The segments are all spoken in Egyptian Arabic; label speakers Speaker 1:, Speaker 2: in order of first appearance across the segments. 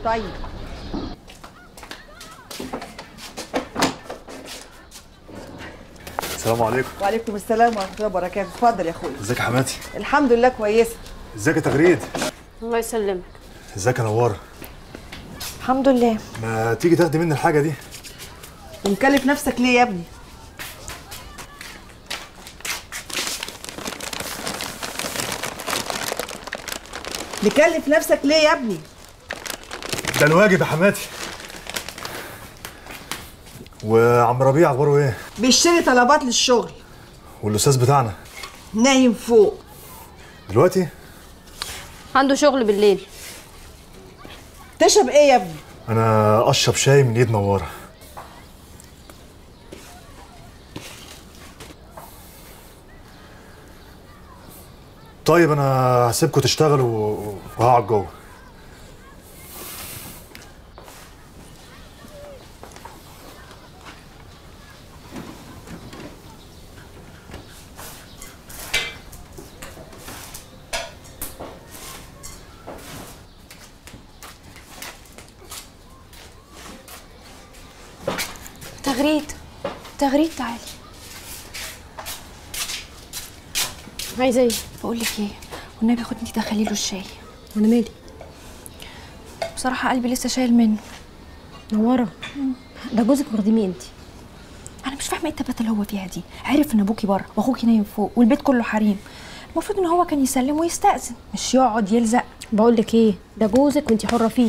Speaker 1: طيب
Speaker 2: السلام عليكم
Speaker 1: وعليكم السلام ورحمه الله وبركاته اتفضل يا اخويا
Speaker 2: ازيك يا حماتي
Speaker 1: الحمد لله كويسه
Speaker 2: ازيك يا تغريد
Speaker 3: الله يسلمك
Speaker 2: ازيك يا نواره
Speaker 4: الحمد لله
Speaker 2: ما تيجي تاخدي مني الحاجه دي
Speaker 1: ومكلف نفسك ليه يا ابني مكلف نفسك ليه يا ابني
Speaker 2: ده الواجب يا حماتي وعم ربيع اخباره ايه
Speaker 1: بيشتري طلبات للشغل
Speaker 2: والاستاذ بتاعنا
Speaker 1: نايم فوق
Speaker 2: دلوقتي
Speaker 3: عنده شغل بالليل
Speaker 1: تشرب ايه يا ابني
Speaker 2: انا اشرب شاي من ايد نواره طيب انا هسيبكم تشتغلوا وهقعد جوه
Speaker 4: تغريد تغريد تعالي
Speaker 3: عايزه ايه
Speaker 4: بقول لك ايه والنبي خد انت دخلي له الشاي
Speaker 3: وانا مالي
Speaker 4: بصراحه قلبي لسه شايل منه
Speaker 3: نوره ده جوزك واخديه انت
Speaker 4: انا مش فاهمه ايه التبات اللي هو فيها دي عرف ان ابوكي بره واخوكي نايم فوق والبيت كله حريم المفروض ان هو كان يسلم ويستأذن مش يقعد يلزق
Speaker 3: بقول لك ايه ده جوزك وانت حره فيه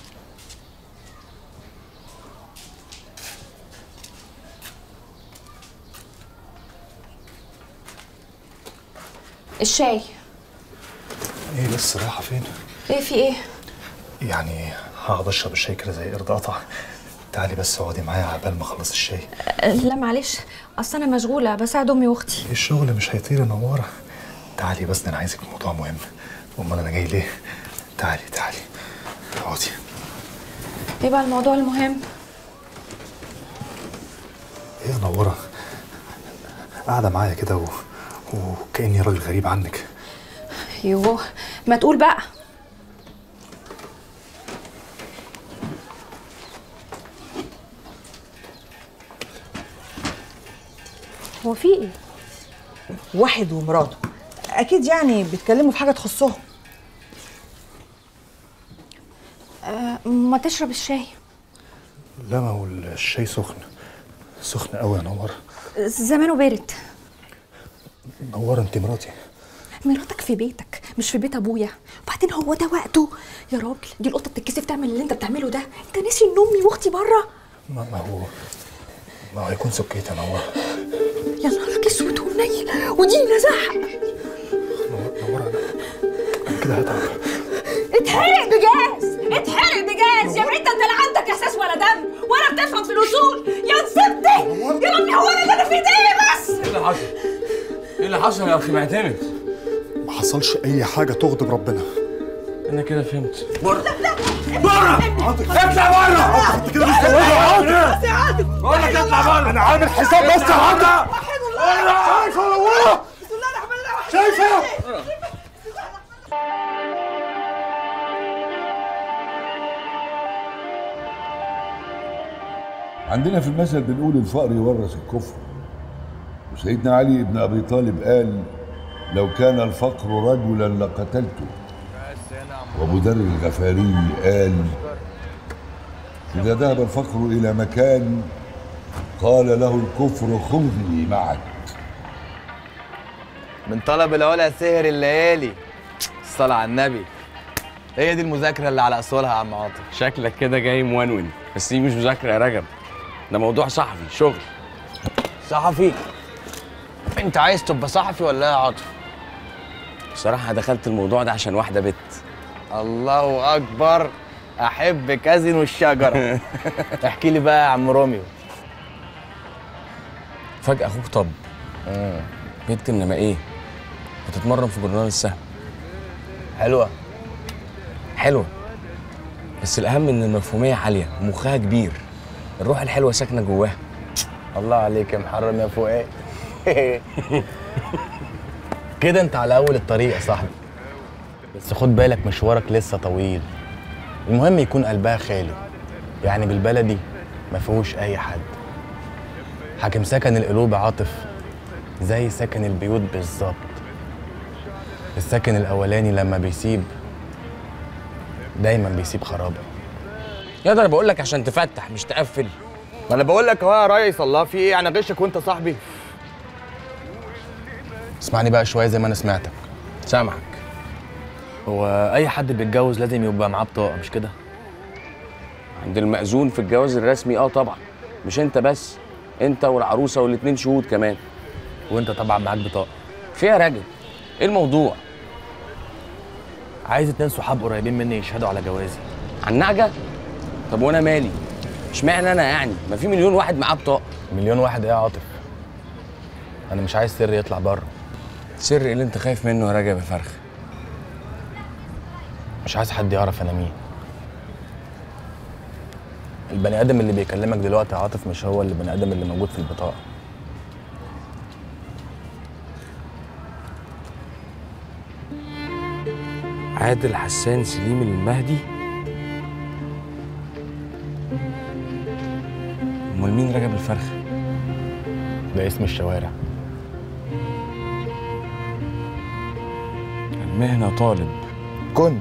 Speaker 4: الشاي
Speaker 2: ايه لسه رايحه فين
Speaker 4: ايه في ايه
Speaker 2: يعني هقعد اشرب الشاي كده زي قرد قطع تعالي بس اقعدي معايا عبال ما اخلص الشاي
Speaker 4: أه، لا معلش اصل انا مشغوله بساعد امي واختي
Speaker 2: الشغل مش هيطير يا نواره تعالي بس ده انا عايزك في موضوع مهم امال انا جاي ليه تعالي تعالي اقعدي
Speaker 4: ايه بقى الموضوع المهم
Speaker 2: ايه يا نوره قاعده معايا كده و... وكاني راجل غريب عنك
Speaker 4: يوه ما تقول بقى
Speaker 3: هو في ايه
Speaker 1: واحد ومراته اكيد يعني بيتكلموا في حاجه تخصهم
Speaker 4: أه ما تشرب الشاي
Speaker 2: لا ما هو الشاي سخن سخن قوي يا نوره
Speaker 4: زمانه بارد
Speaker 2: نوره انت مراتي
Speaker 4: مراتك في بيتك مش في بيت ابويا وبعدين هو ده وقته يا راجل دي القطه بتتكسف تعمل اللي انت بتعمله ده انت ناسي ان امي واختي بره
Speaker 2: ما, ما هو ما هو هيكون سكيت يا نوره
Speaker 4: يا نهارك اسود ونيل ودي نزاح
Speaker 2: نوره انا انا كده هتعب
Speaker 4: اتحرق بجاز اتحرق بجاز يا بنت انت لا عندك احساس ولا دم ولا بتفهم في الاصول يا زبده يا ربي هو انا ده انا في ايدي بس
Speaker 5: ايه اللي حصل؟ ايه اللي حصل يا اخي معتمد؟
Speaker 2: ما حصلش اي حاجه تغضب ربنا
Speaker 5: انا كده فهمت بره بره اطلع بره
Speaker 2: انت كده مستوعبه
Speaker 5: بقول لك اطلع بره
Speaker 2: انا عامل حساب بس يا عم شايفه يا نوره شايفه
Speaker 6: عندنا في المثل بنقول الفقر يورث الكفر وسيدنا علي بن ابي طالب قال لو كان الفقر رجلا لقتلته وابو ذر الغفاري قال اذا ذهب الفقر الى مكان قال له الكفر خذني معك
Speaker 7: من طلب العلا سهر الليالي الصلاة على النبي هي دي المذاكرة اللي على أصولها يا عم عاطف
Speaker 5: شكلك كده جاي مونون بس دي مش مذاكره يا رجب ده موضوع صحفي شغل
Speaker 7: صحفي أنت عايز تبقى صحفي ولا إيه يا عاطف؟
Speaker 5: بصراحه دخلت الموضوع ده عشان واحده بت
Speaker 7: الله أكبر أحب كازينو الشجرة احكي لي بقى يا عم روميو
Speaker 5: فجاه اخوك طب بنت انما ايه بتتمرن في جورنال السهم
Speaker 7: حلوة
Speaker 5: حلوه بس الاهم ان المفهوميه عاليه ومخها كبير الروح الحلوه ساكنه جواها
Speaker 7: الله عليك يا محرم يا فؤاد كده انت على اول الطريق يا صاحبي بس خد بالك مشوارك لسه طويل
Speaker 8: المهم يكون قلبها خالي يعني بالبلدي ما فيهوش اي حد حاكم سكن القلوب عاطف زي سكن البيوت بالظبط السكن الاولاني لما بيسيب دايما بيسيب خرابه
Speaker 5: يا ده انا بقول لك عشان تفتح مش تقفل
Speaker 7: ما انا بقول لك اهو يا ريس الله في ايه يعني غشك وانت صاحبي
Speaker 8: اسمعني بقى شويه زي ما انا سمعتك
Speaker 5: سامعك
Speaker 9: هو اي حد بيتجوز لازم يبقى معاه بطاقه مش كده
Speaker 5: عند المأذون في الجواز الرسمي اه طبعا مش انت بس انت والعروسه والاتنين شهود كمان
Speaker 9: وانت طبعا معاك بطاقه
Speaker 5: فيها يا راجل ايه الموضوع
Speaker 9: عايز اتنين صحاب قريبين مني يشهدوا على جوازي
Speaker 5: عن نعجه طب وانا مالي اشمعنى انا يعني ما في مليون واحد معاه بطاقه
Speaker 8: مليون واحد ايه يا عاطف انا مش عايز سر يطلع بره
Speaker 5: سر ايه اللي انت خايف منه يا راجل يا فرخ
Speaker 8: مش عايز حد يعرف انا مين البني ادم اللي بيكلمك دلوقتي يا عاطف مش هو البني ادم اللي موجود في البطاقه
Speaker 5: عادل حسان سليم المهدي امال مين رجب الفرخ
Speaker 8: ده اسم الشوارع
Speaker 5: المهنه طالب
Speaker 8: كنت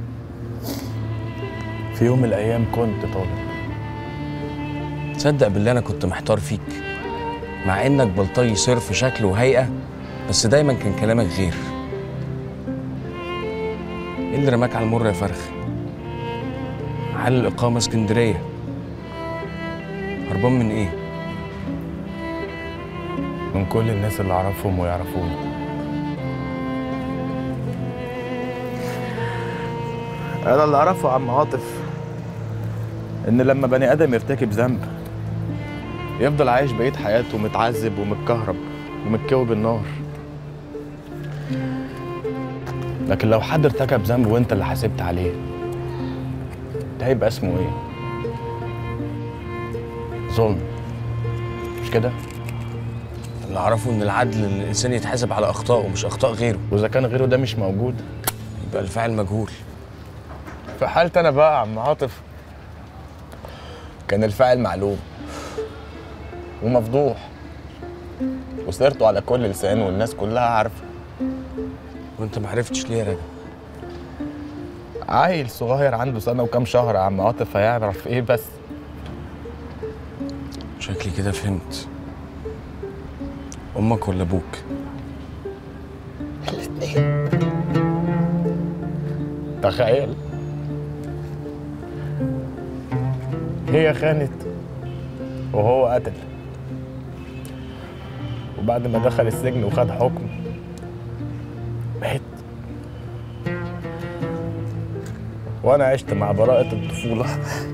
Speaker 8: في يوم من الايام كنت طالب
Speaker 5: تصدق بالله انا كنت محتار فيك مع انك بلطجي صرف شكل وهيئه بس دايما كان كلامك غير ايه اللي رماك على المر يا فرخ حل الاقامه اسكندريه هربان من ايه
Speaker 8: من كل الناس اللي اعرفهم ويعرفوني انا اللي اعرفه يا عم عاطف ان لما بني ادم يرتكب ذنب يفضل عايش بقيه حياته متعذب ومتكهرب ومتكوي بالنار لكن لو حد ارتكب ذنب وانت اللي حاسبت عليه ده هيبقى اسمه ايه ظلم مش كده
Speaker 5: اللي اعرفه ان العدل ان الانسان يتحاسب على اخطائه مش اخطاء غيره
Speaker 8: واذا كان غيره ده مش موجود
Speaker 5: يبقى الفاعل مجهول
Speaker 8: في حالتي انا بقى يا عم عاطف كان الفاعل معلوم ومفضوح وسيرته على كل لسان والناس كلها عارفه
Speaker 5: وانت ما عرفتش ليه يا راجل
Speaker 8: عيل صغير عنده سنه وكام شهر يا عم عاطف هيعرف ايه بس
Speaker 5: شكلي كده فهمت امك ولا ابوك
Speaker 8: تخيل هي خانت وهو قتل وبعد ما دخل السجن وخد حكم مات وانا عشت مع براءة الطفولة